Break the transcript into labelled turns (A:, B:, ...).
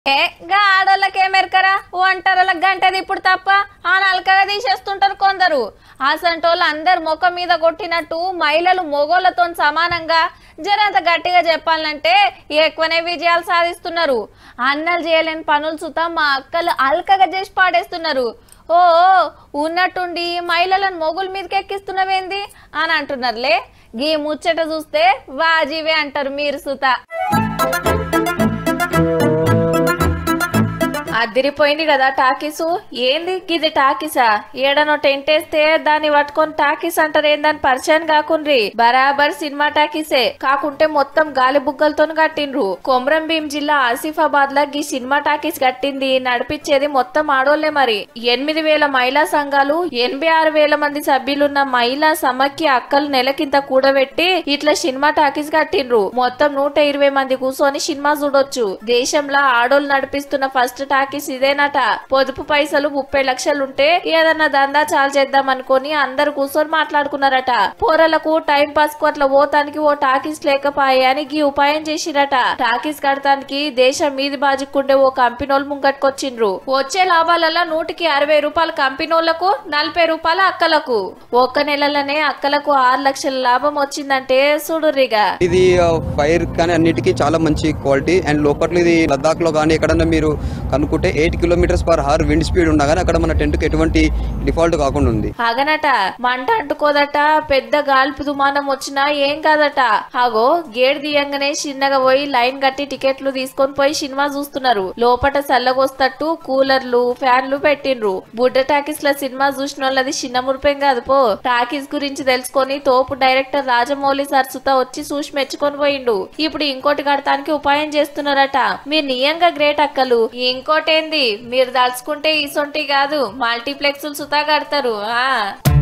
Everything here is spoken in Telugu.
A: ఏ గా ఆడోళ్ళకేమెరకరా ఒంటరులకు గంటది ఇప్పుడు తప్ప ఆ నలకగా తీసేస్తుంటారు కొందరు అసంటోళ్ళు అందరు ముఖం మీద కొట్టినట్టు మహిళలు మొగోళ్ళతో సమానంగా జరంత గట్టిగా చెప్పాలంటే ఎక్కువనే విజయాలు సాధిస్తున్నారు అన్నలు చేయలేని పనులు సుతా మా అక్కలు అల్కగా చేసి పాడేస్తున్నారు ఓ ఉన్నట్టుండి మహిళలను మొగుల మీదకి ఎక్కిస్తున్నవేంది అని అంటున్నారులే గీ ముచ్చట చూస్తే వాజీవే అంటారు మీరు సుత అదిరిపోయింది కదా టాకీసు ఏంది గిది టాకీసా ఏడనో టెంట్ వేస్తే దాన్ని పట్టుకొని టాకీస్ అంటారు ఏందని పరిచయం కాకుండ్రి బరాబర్ సినిమా టాకీసే కాకుంటే మొత్తం గాలి బుగ్గలతో కట్టిండ్రు కొమరం భీం జిల్లా ఆసిఫాబాద్ లో ఈ సినిమా టాకీస్ కట్టింది నడిపించేది మొత్తం ఆడోళ్లే మరి ఎనిమిది వేల మహిళా సంఘాలు ఎనభై ఆరు వేల మంది సభ్యులున్న మహిళా సమాఖ్య అక్కలు నెలకింత కూడబెట్టి ఇట్లా సినిమా టాకీస్ కట్టిండ్రు మొత్తం నూట ఇరవై మంది కూర్చొని సినిమా చూడొచ్చు దేశంలో ఆడోళ్ళు నడిపిస్తున్న ఫస్ట్ టాకీస్ ఇదేనట పొదుపు పైసలు ముప్పై లక్షలుంటే ఏదన్నా దందా చాలు చేద్దాం అనుకొని అందరు కూర్చొని మాట్లాడుకున్నారట పోరలకు టైం పాస్ కు అట్లా పోతానికి ఓ టాకీస్ లేకపాయే అని గీ ఉపాయం చేసిరట టాకీస్ కడతానికి దేశం మీది బాజుకుండే ఓ కంపెనోళ్ళు ముంగట్టుకొచ్చిండ్రు వచ్చే లాభాలలో నూటికి అరవై రూపాయల కంపెనోళ్లకు నలభై రూపాయల అక్కలకు ఒక్క నెలలోనే అక్కలకు ఆరు లక్షల లాభం వచ్చిందంటే చూడుర్రిగా
B: ఇది ఫైర్ కానీ అన్నిటికీ చాలా మంచి క్వాలిటీ అండ్ లోపల ఇది లద్దాఖ్ లో కానీ ఎక్కడన్నా మీరు కనుక్కుంటే eight kilometers per hour wind speed ఉన్నా కానీ అక్కడ మన టెంట్ కి ఎటువంటి డిఫాల్ట్ కాకుండా ఉంది
A: అగనట మంట అంటుకోదట పెద్ద గాల్పు దుమానం వచ్చినా ఏం కాదట హాగో గేట్ తీయంగానే చిన్నగా పోయి లైన్ కట్టి టికెట్లు తీసుకొని పోయి సినిమా చూస్తున్నారు లోపట చల్లగొస్తట్టు కూలర్లు ఫ్యాన్లు పెట్టిండ్రు బుడ్డ టాకీస్ లో సినిమా చూసిన వాళ్ళది చిన్న మురిపేం కాదు పో టాకీస్ గురించి తెలుసుకొని తోపు డైరెక్టర్ రాజమౌళి సరసుత వచ్చి చూసి మెచ్చుకొని పోయిండు ఇప్పుడు ఇంకోటి కడతానికి ఉపాయం చేస్తున్నారట మీరు నియంగా గ్రేట్ అక్కలు ఇంకోటేంది మీరు దలుచుకుంటే ఈ సొంటి కాదు మల్టీప్లెక్స్ సుతా కడతారు ఆ